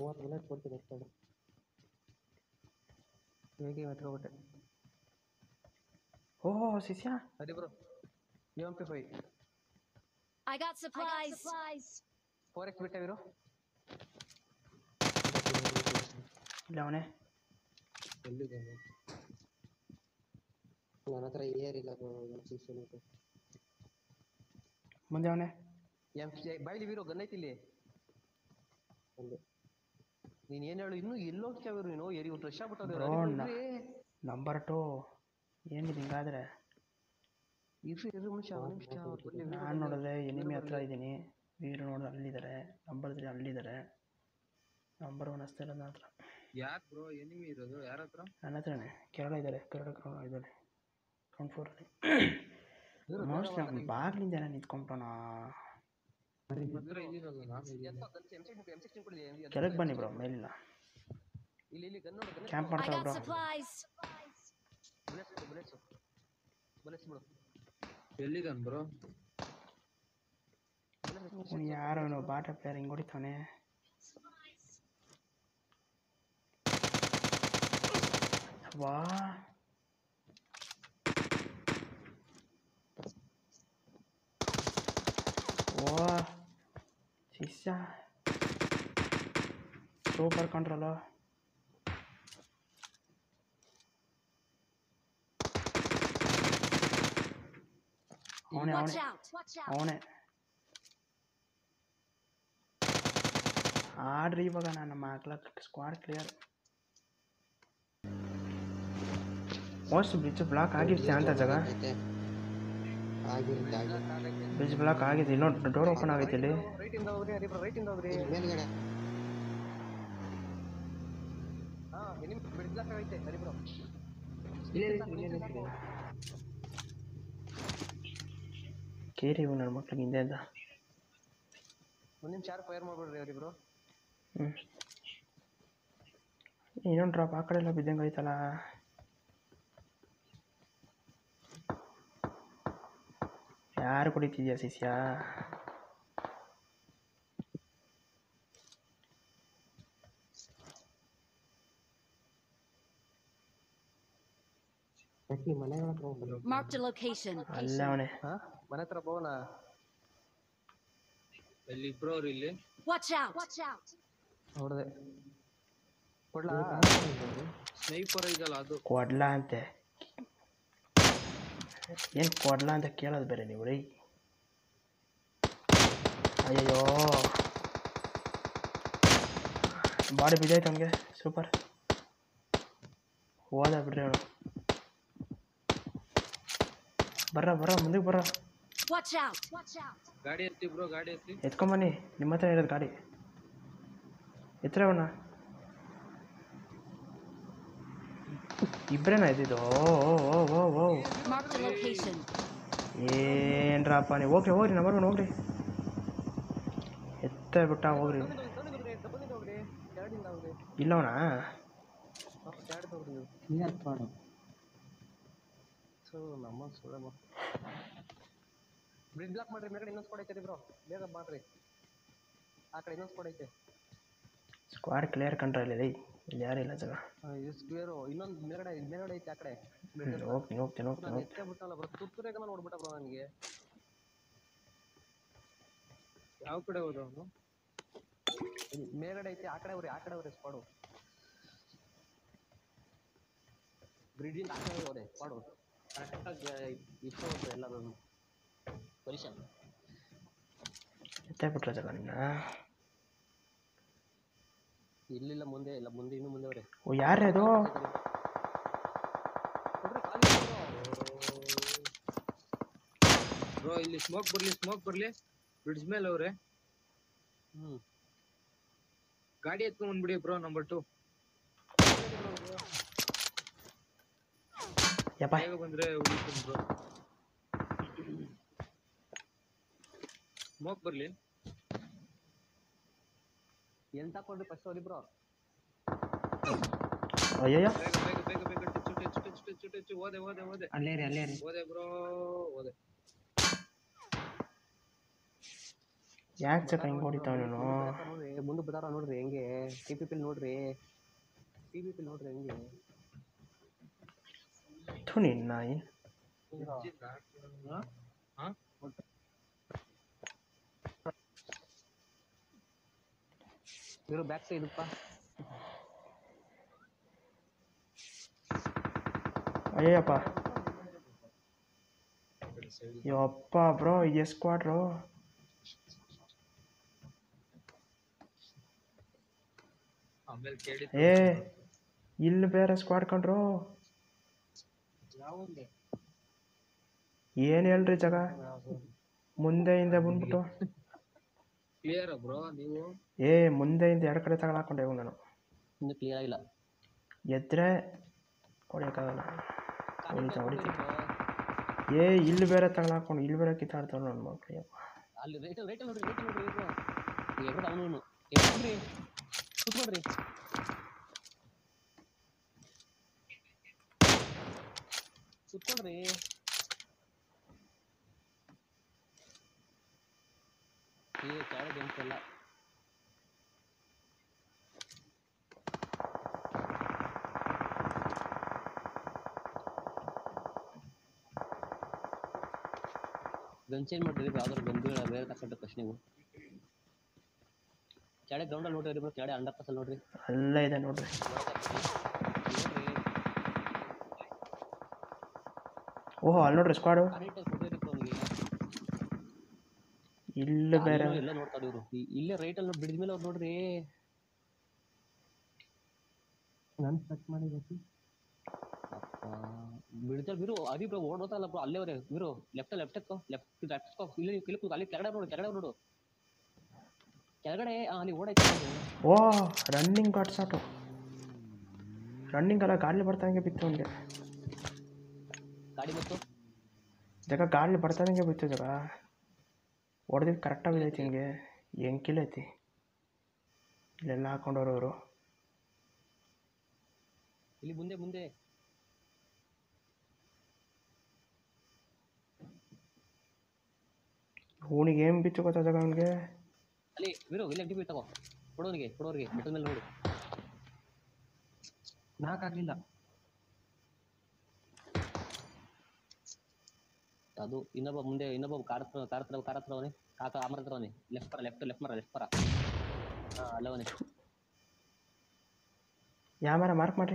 ಮೂವತ್ತು ಬುಲೆಟ್ ಕೊಡ್ತೀನಿ ಎತ್ಕೊಂಡು ಹೇಗೆ ಎತ್ಕೊಬಿಟ್ಟೆ ಓಹೋ ಶಿಷ್ಯ ಸರಿ bro M P five I got supplies. Four X ಬಿಟ್ಟೆ ಇವರು ಇಲ್ಲ ಅವನೇ ಎಲ್ಲಿದೆ ನನ್ನ ಹತ್ರ ಏರಿಲ್ಲ ಸಿಕ್ಸ್ ಮುಂದೆ ಅವನೇ ಎಂ ಬಾಯ್ಲಿ ವೀರೋ ಗನ್ ಐತಿ ಇಲ್ಲಿ ಒಂದು ನೀನ್ ಏನ್ ಹೇಳು ಇನ್ನೂ ಎಲ್ಲೋ ಹೋಗ್ತಾವಿರು ನೀನು ಎರಿ ರಶ್ Bro, ಆಗ್ಬಿಟ್ಟವ್ರು ನ- ನಂಬರ್ ಟು ಏನಿದೆ ಹಿಂಗಾದ್ರೆ ಇರ್ರಿ ಇರ್ರಿ ನಿಮಿಷ ಒಂದು ನಿಮಿಷ ಅವ್ರು ಬರ್ಲಿ ವೀರು ನಾನು ಬರ್ಲಿ. ನೋಡಿದ್ರೆ ಎನಿಮಿ ಹತ್ರ ಇದ್ದೀನಿ ವೀರು ನೋಡಿದ್ರೆ ಅಲ್ಲಿದ್ದಾರೆ ನಂಬರ್ ತ್ರೀ ಅಲ್ಲಿದ್ದಾರೆ ನಂಬರ್ ಒನ್ ಅಷ್ಟೇ ಇರೋದು ನನ್ನ ಹತ್ರ ಯಾಕೆ ಬ್ರೋ ಎನಿಮಿ ಇರೋದು ಯಾರ ಹತ್ರ ನನ್ನ ಹತ್ರನೇ ಕೆರಳ ಇದ್ದಾರೆ ಕೆರಳ ಇದ್ದಾರೆ ಗ್ರೌಂಡ್ ಫ್ಲೋರಲ್ಲಿ ಇರು, ಮೋಸ್ಟ್ಲಿ ಅವ್ನು ಬಾಗ್ಲಿಂದ ಏನೋ ನಿಂತ್ಕೊಂಬಿಟ್ಟೋಣ ಹತ್ರ ಇದೀರಲ್ಲ ನಾನು ಇದೀನಿ. ಎತ್ಕೊ, ಗನ್ M16 M16 ಕೊಡ್ಲಿ, ಎತ್ಕೊ. ಕೆಳಗೆ ಬನ್ನಿ ಬ್ರೋ ಮೇಲಿಲ್ಲ ಇಲ್ಲಿ ಇಲ್ಲಿ ಗನ್ ನೋಡು ಗನ್ ಕ್ಯಾಂಪ್ I ಮಾಡ್ತಾವ got bro supplies. Bullets bullets bullets ಬಿಡು ಎಲ್ಲಿದ್ದಾನ್ ಬ್ರೋ ಅವ್ನು ಯಾರೋ ಅವನು ಬಾಟ ಪ್ಲೇಯರ್ ಹಿಂಗೆ ಹೊಡಿತಾನೆ ವಾ ಓ ಶಿಷ್ಯ ಸೂಪರ್ ಕಂಟ್ರೋಲು ಅವನೇ Watch ಅವನೇ out. Watch out. ಅವನೇ ಆಡ್ರಿ ಇವಾಗ ನಾನು ಹಾಕ್ಲಕ್ಕೆ squad clear most bridge block ಆಗಿರುತ್ತೆ ಅಂತ ಜಾಗ ಆಗಿರುತ್ತೆ ಆಗಿರುತ್ತೆ ಬ್ರಿಡ್ಜ್ ಬ್ಲಾಕ್ ಆಗಿದೆ ಇನ್ನೊಂದು ಡೋರ್ ಓಪನ್ ಆಗೈತೆ ಇಲ್ಲಿ ರೈಟ್ ಇಂದ ಹೋಗ್ರಿ ಹರಿ ರೈಟ್ ಇಂದ ಹೋಗ್ರಿ ಮೇಲ್ಗಡೆ ಹಾ ನಿಮ್ ಬಿಡ್ಲಾಕ ಐತೆ ಹರಿ ಬ್ರೋ ಕೇರಿ ಇವು ನನ್ನ ಮಕ್ಳಿಗೆ ಹಿಂದೆ ಅಂತ ಒಂದ್ ನಿಮಿಷ ಯಾರು ಫೈರ್ ಮಾಡ್ಬಿಡ್ರಿ ಹರಿ ಬ್ರೋ ಹ್ಞೂ ಇನ್ನೊಂದು ಡ್ರಾಪ್ ಆ ಕಡೆ ಎಲ್ಲ ಬಿದ್ದಂಗೆ ಐತಲ್ಲ ಯಾರು ಕುಡಿತಿದ್ಯಾ ಶಿಷ್ಯ ಪ್ರತಿ ಮನೆಗಳ ಹತ್ರ ಹೋಗ್ಬೇಕು Marked a location. ಅಲ್ಲೇ ಅವನೇ ಹಾ ಮನೆ ಹತ್ರ ಬೋನ ಎಲ್ಲಿ ಇಬ್ರು ಅವ್ರು ಇಲ್ಲಿ Watch out. Watch out. ಹೊಡೆದೆ ಕೊಡ್ಲಾ ಸ್ನೈಪರ್ ಇದಲ್ಲ ಅದು ಕೊಡ್ಲಾ ಅಂತೆ ಏನು ಕೊಡ್ಲಾ ಅಂತ ಕೇಳೋದು ಬೇರೆ ನೀವು ರೀ ಅಯ್ಯಯ್ಯೋ ಬಾಡಿ ಬಿದ್ದೈತೆ ಅವನಿಗೆ ಸೂಪರ್ ಹೋದ ಬಿಡ್ರಿ ಅವನು ಬರ್ರ ಬರ್ರ ಮುಂದಕ್ಕೆ ಬರ್ರ Watch out. Watch out. ಗಾಡಿ ಎತ್ತಿ ಬ್ರೋ ಗಾಡಿ ಎತ್ತಿ ಎತ್ಕೊಂಬನ್ನಿ ನಿಮ್ಮ ಹತ್ರ ಇರೋದು ಗಾಡಿ ಎತ್ತರ ಅವನ ಇಬ್ಬರೇನ ಇದ್ದಿದ್ದು ಓ ಓ ಓ ಓ ಓ Marked a location. ಏನ್ರಪ್ಪ ನೀವು ಹೋಗ್ರಿ ಹೋಗ್ರಿ ನಂಬರ್ ಒನ್ ಹೋಗ್ರಿ ಎತ್ತ ಬಿಟ್ಟ ಹೋಗ್ರಿ ಬಂದಿದ್ದು ಹೋಗ್ರಿ ಎರಡಿಂದ ಹೋಗ್ರಿ ಇಲ್ಲವನ ಎರಡು ಹೋಗ್ರಿ ನೀವು ಕ್ಲಿಯರ್ ಮಾಡು ಸೊ ನಮ್ಮ ಸುಳ್ಳ ಬ್ರಿಡ್ ಬ್ಲಾಕ್ ಮಾಡ್ರಿ ಮೇಲ್ಗಡೆ ಇನ್ನೊಂದು ಸ್ಪಾಟ್ ಐತೆ ಬ್ರೋ ಬೇಗ ಮಾಡ್ರಿ ಆ ಕಡೆ ಇನ್ನೊಂದು ಸ್ಪಾಟ್ ಐತೆ ಸ್ಕ್ವಾಡ್ ಕ್ಲಿಯರ್ ಕಂಟ್ರೋಲ್ ಇಲ್ಲಿ ಇಲ್ಲಿ ಯಾರಿಲ್ಲ ಜಾಗ ಇದು ಸ್ಕ್ವೇರು ಇನ್ನೊಂದು ಮೇಲ್ಗಡೆ ಮೇಲ್ಗಡೆ ಐತೆ ಆ ಕಡೆ ಹ್ಮ್, ಹೋಗ್ತೀನಿ ಹೋಗ್ತೀನಿ ಹೋಗ್ತೀನಿ ನಾನು ಹೋಗ್ತೀನಿ ಎತ್ತೇ ಬಿಟ್ಟಲ್ಲ ಬ್ರೋ ತುತ್ತೂರೇಗ ನೋಡ್ಬಿಟ್ಟ ಬ್ರೋ ನನಗೆ ಯಾವ ಕಡೆ ಹೋದ ಅವನು ಮೇಲ್ಗಡೆ ಐತೆ ಆ ಕಡೆ ಅವ್ರಿ ಆ ಕಡೆ ಅವ್ರಿ ಸ್ಪಾಡು ಬ್ರಿಡ್ಜಿಂದ ಆ ಕಡೆ ಹೋದೆ ಸ್ಪಾಡು ಕರೆಕ್ಟಾಗಿ ಇಷ್ಟು ಹೋಗ್ತದೆ ಎಲ್ಲದನ್ನು ಪೊಸಿಷನ್ ಎತ್ತ ಬಿಟ್ರ ಜಾಗ ನಿನ್ನ ಇಲ್ಲಿಲ್ಲ ಮುಂದೆ ಇಲ್ಲ ಮುಂದೆ ಇನ್ನು ಮುಂದೆ ಅವ್ರೆ ಓ ಯಾರೇ ಅದು ಬ್ರೋ ಇಲ್ಲಿ ಸ್ಮೋಕ್ ಬರ್ಲಿ ಸ್ಮೋಕ್ ಬರ್ಲಿ ಬ್ರಿಡ್ಜ್ ಮೇಲೆ ಅವ್ರೆ ಹ್ಮ್ ಗಾಡಿ ಎತ್ಕೊಂಡ್ ಬಂದ್ಬಿಡಿ ಬ್ರೋ ನಂಬರ್ ಟು ಯಪ್ಪ ಬೇಗ ಬಂದ್ರೆ ಉಳಿತೀನಿ ಬ್ರೋ ಸ್ಮೋಕ್ ಬರ್ಲಿ ಎಲ್ಲಿ ತಕೊಂಡ್ರಿ ಫಸ್ಟ್ ಅವ್ರಿ ಬ್ರೋ ಅಯ್ಯಯ್ಯ ಬೇಗ ಬೇಗ ಬೇಗ ಬೇಗ touch touch touch touch touch ಓದೆ ಓದೆ ಓದೆ ಅಲ್ಲೇ ರೀ ಅಲ್ಲೇ ರೀ ಓದೆ ಬ್ರೋ ಓದೆ ಯಾಕೆ ಚಕ ಹಿಂಗೆ ಹೊಡಿತಾವ ನೀನು ನೋಡ್ರಿ ಮುಂದೆ ಬದಾರ ನೋಡ್ರಿ ಹೆಂಗೆ ಟಿ ಪಿ ಪಿಲ್ ನೋಡ್ರಿ ಟಿ ಪಿ ಪಿಲ್ ನೋಡ್ರಿ ಹೆಂಗೆ ಥು ನಿನ್ನ ನಾಯಿ ಇವರು ಬ್ಯಾಕ್ ಸೈಡ್ ಇಪ್ಪ ಅಯ್ಯಪ್ಪ ಯಪ್ಪ ಬ್ರೋ ಇದು ಸ್ಕ್ವಾಡ್ರು ಆಮೇಲೆ ಕೇಳಿ ಏ ಇಲ್ಲಿ ಬೇರೆ ಸ್ಕ್ವಾಡ್ ಕಂಡ್ರು ಯಾವಂದೆ ಏನು ಹೇಳ್ರಿ ಜಗ ಮುಂದೆ ಹಿಂದೆ ಬಂದ್ಬಿಟ್ಟು ಕ್ಲಿಯರ್ ಬ್ರೋ ನೀವು ಏ ಮುಂದೆ ಹಿಂದೆ ಎರಡು ಕಡೆ ತಗೊಳಾಕೊಂಡೆ ಇವ್ ನಾನು ಇನ್ನು ಕ್ಲಿಯರ್ ಆಗಿಲ್ಲ ಎದ್ರೆ ಹೊಡಿಯೋಕ್ಕಾಗಲ್ಲ ಹೊಡಿತಾ ಹೊಡಿತಾ ಏ ಇಲ್ಲಿ ಬೇರೆ ತಗೊಳಾಕೊಂಡು ಇಲ್ಲಿ ಬೇರೆ ಕಿತ್ತಾಡ್ತಾವ ನನ್ನ ಮಕ್ಳು ಅಲ್ಲಿ ರೈಟ್ ರೈಟ್ ನೋಡ್ರಿ ರೈಟ್ ನೋಡ್ರಿ ಇವ್ರು ಎಬ್ರದ ಅವನು ಎಬ್ರಿ ಕುತ್ಕೊಳ್ರಿ ಕುತ್ಕೊಳ್ರಿ ಏ ಕೆಳಗೆ ಬೆಂಕಲ್ಲ ಗನ್ ಚೇಂಜ್ ಮಾಡ್ರಿ ಯಾವ್ದಾದ್ರು ಗನ್ ಬೇರೆ ತಗೊಂಡು ಫಸ್ಟ್ ನೀವು ಕೆಳಗೆ ಗ್ರೌಂಡಲ್ಲಿ ನೋಡ್ರಿ ಬ್ರೋ ಕೆಳಗೆ ಅಂಡರ್ ಪಾಸಲ್ಲಿ ನೋಡ್ರಿ ಅಲ್ಲೇ ಇದೆ ನೋಡ್ರಿ ನೋಡ್ರಿ ಓಹೋ ಅಲ್ಲಿ ನೋಡ್ರಿ ಸ್ಕ್ವಾಡು ಆಡಿಟರ್ ಕೊಡ್ರಿ ಅವ್ನಿಗೆ ಇಲ್ಲಿ ಬೇರೆ ಅಲ್ಲಿನೂ ಎಲ್ಲ ನೋಡ್ತಾರೆ ಇವರು ಇಲ್ಲೇ ರೈಟ್ ಅಲ್ಲಿ ಬಿಡಿದ ಮೇಲೆ ಅವ್ರು ನೋಡ್ರಿ ನಾನು ಕಟ್ ಮಾಡಿ ಗೊತ್ತಿ ಬಿಡಿದ ಬಿರು ಅದಿ ಬ್ರೋ ಓಡೋತಲ್ಲ ಬ್ರೋ ಅಲ್ಲೇ ಅವ್ರೆ ಬಿರು ಲೆಫ್ಟ್ ಲೆಫ್ಟ್ ಎತ್ಕೋ ಲೆಫ್ಟ್ ಲೆಫ್ಟ್ ಎತ್ಕೋ ಇಲ್ಲಿ ಇಲ್ಲಿ ಕೂತು ಅಲ್ಲಿ ಕೆಳಗಡೆ ನೋಡು ಕೆಳಗಡೆ ನೋಡು ಕೆಳಗಡೆ ಆ, ಅಲ್ಲಿ ಓಡಾಯ್ತು ನೋಡು. ಓ ರನ್ನಿಂಗ್ ಗಾಡ್ ಸಾಟು ರನ್ನಿಂಗ್ ಅಲ್ಲ ಗಾಳಿ ಬರ್ತಾಂಗೆ ಬಿತ್ತು ಅವನಿಗೆ ಗಾಡಿ ಬಂತು ಜಗ ಗಾಳಿ ಬರ್ತಾದಂಗೆ ಬಿತ್ತು ಜಗ ಹೊಡೆದಿದ್ದು ಕರೆಕ್ಟಾಗಿ ಬಿದ್ದೈತಿ ಹಿಂಗೆ ಹೆಂಗೆ ಕಿಲೈತಿ ಇಲ್ಲೆಲ್ಲ ಹಾಕೊಂಡವ್ರು ಅವರು ಇಲ್ಲಿ ಮುಂದೆ ಮುಂದೆ ಅವನಿಗೆ ಏನು ಬಿತ್ತು ಗೊತ್ತಾ ಜಗ ಅವನಿಗೆ ಅಲ್ಲಿ ವಿರು ಇಲ್ಲಿ ಟಿವಿ ತಗೋ ಕೊಡೋನಿಗೆ ಕೊಡೋರಿಗೆ ಬೆಟ್ಟದ ಮೇಲೆ ನೋಡು ನಾಕಾಗ್ಲಿಲ್ಲ ಅದು ಇನ್ನೊಬ್ಬ ಮುಂದೆ ಇನ್ನೊಬ್ಬ ಕಾರ್ ಹತ್ರ ಕಾರ್ ಹತ್ರ ಕಾರ್ ಹತ್ರ ಅವನೇ ಕಾಕ ಆಮರ ಹತ್ರ ಅವನೇ ಲೆಫ್ಟ್ ಪರ ಲೆಫ್ಟ್ ಲೆಫ್ಟ್ ಮರ ಲೆಫ್ಟ್ ಪರ ಹಾ ಅಲ್ಲವನೇ ಯಾವ ಮರ ಮಾರ್ಕ್ ಮಾಡ್ರಿ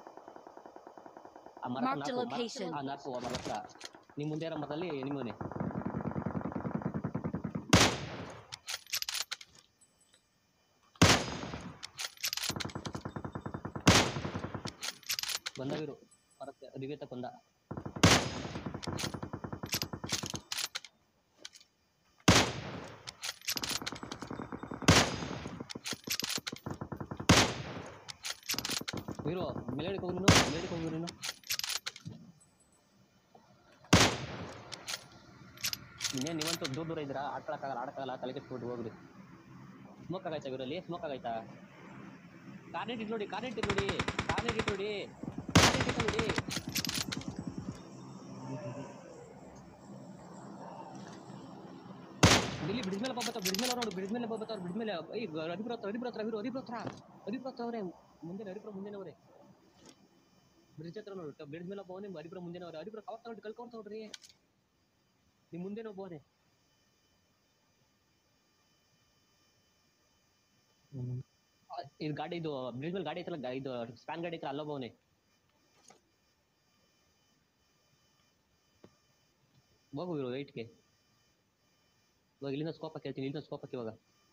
ಆ ಮರ Marked a ನಾಲ್ಕು ಮರ- location. ಆ ನಾಲ್ಕು ಆ ಮರ ಹತ್ರ ನಿಮ್ ಮುಂದೆ ಇರೋ ಮರದಲ್ಲಿ ನಿಮ್ಮವನೇ ಬಂದವಿರು ಮರಕ್ಕೆ ದಿವ್ಯತ ಕೊಂದ ವೀರು ಮೆಲಡಿಗೆ ಹೋಗಿ ನೀನು ಮೆಲಡಿಗೆ ಹೋಗಿ ನೀನು ಇನ್ನೇನು ನೀವಂತೂ ದೂರ ದೂರ ಇದ್ದೀರಾ ಆಡ್ಕೊಳಕ್ಕಾಗಲ್ಲ ಆಡಕ್ಕಾಗಲ್ಲ ತಲೆ ಕೆಟ್ಬಿಟ್ಟು ಹೋಗ್ರಿ ಸ್ಮೋಕ್ ಆಗೈತಾ ಇವರಲ್ಲಿ ಸ್ಮೋಕ್ ಆಗೈತಾ ಕಾರ್ನೆಟ್ ಇಟ್ಟು ನೋಡಿ ಕಾರ್ನೆಟ್ ಇಟ್ಟು ನೋಡಿ ಕಾರ್ನೆಟ್ ಇಟ್ಟು ನೋಡಿ ಕಾರ್ನೆಟ್ ಇಟ್ಟು ನೋಡಿ ಇಲ್ಲಿ ಬ್ರಿಡ್ಜ್ ಮೇಲೆ ಬರ್ತಾವ ಬ್ರಿಡ್ಜ್ ಮೇಲೆ ನೋಡು ಬ್ರಿಡ್ಜ್ ಮೇಲೆ ಬರ್ತಾವ ಬ್ರಿಡ್ಜ್ ಮೇಲೆ ಈ ಹರಿಬ್ರ ಹತ್ರ ಹರಿಬ್ರ ಹತ್ರ ಹರಿಬ್ರ ಹರಿಬ್ರ ಹತ್ರ ಹರಿಬ್ರ ಹತ್ರ ಅವರೇ ಮುಂದೆ ಹರಿಬ್ರ ಮುಂದೆ ಅವರೇ ಬ್ರಿಡ್ಜ್ ಹತ್ರ ನೋಡು ಬ್ರಿಡ್ಜ್ ಮೇಲೆ ಒಬ್ಬ ಅವನೇ ಹರಿಬ್ರ ಮುಂದೆ ಅವ್ರೆ ಹರಿಬ್ರ ಕವರ್ ತಗೊಂಡು ಕಳ್ಕೊಂತ ನೋಡ್ರಿ ನಿಮ್ ಮುಂದೆನೇ ಒಬ್ಬವನೇ ಆ, ಇದು ಗಾಡಿ ಇದು ಬ್ರಿಡ್ಜ್ ಮೇಲೆ ಗಾಡಿ ಐತಲ್ಲ ಗಾ- ಇದು ಸ್ಪ್ಯಾನ್ ಗಾಡಿ ಐತಲ್ಲ ಅಲ್ಲೊಬ್ಬವನೇ ಹೋಗು ಇರು ರೈಟ್ಗೆ ಇವಾಗ ಇಲ್ಲಿಂದ ಸ್ಕೋಪ್ ಹಾಕಿ ಹೇಳ್ತೀನಿ ಇಲ್ಲಿಂದ ಸ್ಕೋಪ್ ಹಾಕಿ ಇವಾಗ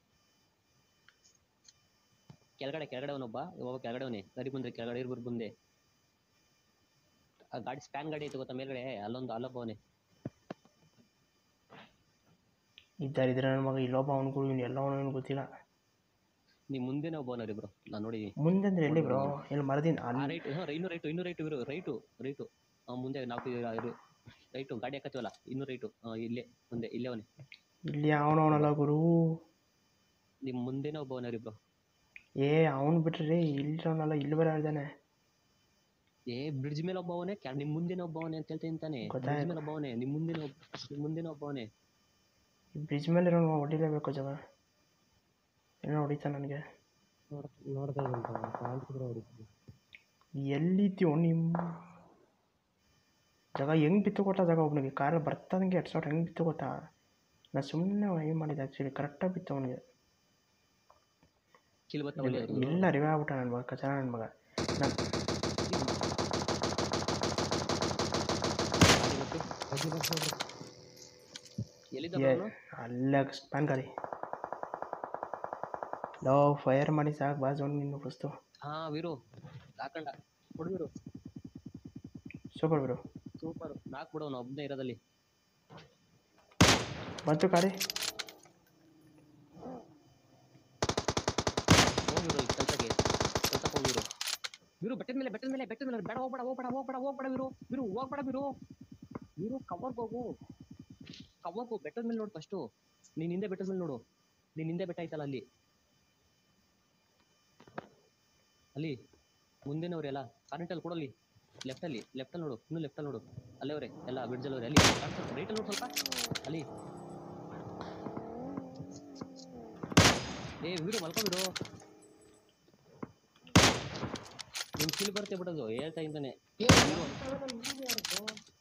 ಕೆಳಗಡೆ ಕೆಳಗಡೆ ಅವನೊಬ್ಬ ಇವಾಗ ಕೆಳಗಡೆ ಅವನೇ ಸರಿ ಬಂದ್ರೆ ಕೆಳಗಡೆ ಇರ್ಬರ್ ಮುಂದೆ ಆ ಗಾಡಿ ಸ್ಪ್ಯಾನ್ ಗಾಡಿ ಐತೆ ಗೊತ್ತಾ ಮೇಲ್ಗಡೆ ಅಲ್ಲೊಂದು ಅಲ್ಲೊಬ್ಬವನೇ ಇದ್ದಾರೆ ಇದ್ರೆ ನನ್ನ ಮಗ ಇಲ್ಲೊಬ್ಬ ಅವನಿಗೂ ಇವ್ನು ಎಲ್ಲ ಅವನು ಗೊತ್ತಿಲ್ಲ ನಿಮ್ ಮುಂದೆನೇ ಒಬ್ಬವನರಿ ಬ್ರೋ ನಾನು ನೋಡಿದೀನಿ ಮುಂದೆ ಅಂದ್ರೆ ಎಲ್ಲಿ ಬ್ರೋ ಇಲ್ಲಿ ಮರದಿಂದ ಆ ಅಲ್ಲಿ ರೈಟ್ ಹಾ ಇನ್ನೂ ರೈಟು ಇನ್ನೂ ರೈಟು ಇರು ರೈಟು ರೈಟು ಆ ಮುಂದೆ ನಾಲ್ಕು ಇರು ರೈಟು ಗಾಡಿ ಹಾಕತ್ತೀವಲ್ಲ ಇನ್ನೂ ರೈಟು ಇಲ್ಲೇ ಮುಂದೆ ಇಲ್ಲೇ ಅವನೇ ಇಲ್ಲಿ ಅವನವನಲ್ಲ ಗುರು ನಿಮ್ ಮುಂದೆನೇ ಒಬ್ಬವನರಿ ಬ್ರೋ ಏ ಅವನು ಬಿಟ್ರಿ ಇಲ್ಲವನಲ್ಲ ಇಲ್ಲಿ ಬರ ಇದ್ದಾನೆ ಏ ಬ್ರಿಡ್ಜ್ ಮೇಲೆ ಒಬ್ಬವನೇ ಕ್ಯಾ ನಿಮ್ ಮುಂದೆನೇ ಒಬ್ಬವನೇ ಅಂತ ಹೇಳ್ತೀನಿ ತಾನೆ ಗೊತ್ತಾಯ್ತು. ಬ್ರಿಡ್ಜ್ ಮೇಲೆ ಒಬ್ಬವನೇ ನಿಮ್ ಮುಂದೆನೇ ಒಬ್ಬ ನಿಮ್ ಮುಂದೆನೇ ಒಬ್ಬವನೇ ಬ್ರಿಡ್ಜ್ ಮೇಲೆ ಇರೋ ಹೊಡಿಲೇಬೇಕು ಜಾಗ ಏನೋ ಹೊಡಿತಾ ನನಗೆ ನೋಡ್ ನೋಡ್ತಾ ಇದ್ದೀನಿ ಕಾಣಿಸಿದ್ರೆ ಹೊಡಿತೀನಿ ಎಲ್ಲಿದ್ಯೋ ನಿಮ್ಮ ಜಾಗ ಹೆಂಗೆ ಬಿತ್ತು ಕೊಟ್ಟ ಜಾಗ ಒಬ್ನಿಗೆ ಕಾರಲ್ಲಿ ಬರ್ತಾದಂಗೆ ಎರಡು ಸಾವಿರ ಹೆಂಗೆ ಬಿತ್ತು ಗೊತ್ತಾ ನಾನು ಸುಮ್ಮನೆ ಏನು ಮಾಡಿದ್ದೆ ಆ್ಯಕ್ಚುಲಿ ಕರೆಕ್ಟಾಗಿ ಬಿತ್ತು ಅವನಿಗೆ ಕಿಲ್ ಬರ್ತಾವಲ್ಲಿ ಇಲ್ಲ ರಿವೆ ಆಗ್ಬಿಟ್ಟ ನನ್ನ ಮಗ ಕಚರ ನನ್ನ ಮಗ ನಾನು ಅಜ್ಜಿ ಬಸ್ ನೋಡ್ರಿ ಎಲ್ಲಿದ್ದ ಏ ಅವನು ಅಲ್ಲ ಸ್ಪ್ಯಾನ್ ಗಾಡಿ ಲೋ ಫೈರ್ ಮಾಡಿ ಸಾಕು ಬಾಜು ನಿನ್ನ ಫಸ್ಟು ಹಾ ವೀರು ಹಾಕೊಂಡ ಕೊಡು ವೀರು ಸೂಪರ್ ಬಿಡು ಸೂಪರ್ ನಾಕ್ ಬಿಡು ಅವ್ನು ಒಬ್ಬನೇ ಇರೋದಲ್ಲಿ ಬಂತು ಗಾಡಿ ಹೋಗಿರು ಕೆಲ್ಸಕ್ಕೆ ಕೆಲ್ಸಕ್ಕೆ ಹೋಗಿರು ವೀರು ಬೆಟ್ಟದ ಮೇಲೆ ಬೆಟ್ಟದ ಮೇಲೆ ಬೆಟ್ಟದ ಮೇಲೆ ಬೇಡ ಹೋಗ್ಬೇಡ ಹೋಗ್ಬೇಡ ಹೋಗ್ಬೇಡ ಹೋಗ್ಬೇಡ ವೀರು ವೀರು ಹೋಗ್ಬೇಡ ವೀರು ವೀರು ಕವರ್ಗೆ ಹೋಗು ಕವರ್ಗೆ ಹೋಗು ಬೆಟ್ಟದ ಮೇಲೆ ನೋಡು ಫಸ್ಟು ನೀನ್ ಹಿಂದೆ ಬೆಟ್ಟದ ಮೇಲೆ ನೋಡು ನೀನ್ ಹಿಂದೆ ಬೆಟ್ಟ ಐತಲ್ಲ ಅಲ್ಲಿ ಅಲ್ಲಿ ಮುಂದಿನವ್ರೆಲ್ಲ ಕರೆಂಟಲ್ಲಿ ಕೊಡಲ್ಲಿ ಲೆಫ್ಟಲ್ಲಿ ಲೆಫ್ಟಲ್ಲಿ ನೋಡು ಇನ್ನು ಲೆಫ್ಟಲ್ಲಿ ನೋಡು ಅಲ್ಲೇ ಅವ್ರೆ ಎಲ್ಲ ಬ್ರಿಡ್ಜಲ್ಲಿ ಅವ್ರೆ ಅಲ್ಲಿ ರೈಟಲ್ಲಿ ನೋಡು ಸ್ವಲ್ಪ ಅಲ್ಲಿ ಏ ವೀರು ಮಲ್ಕೊಂಡಿರು ನಿಮ್ ಕಿಲ್ ಬರುತ್ತೆ ಬಿಡೋದು ಹೇಳ್ತಾ ಇದ್ದಾನೆ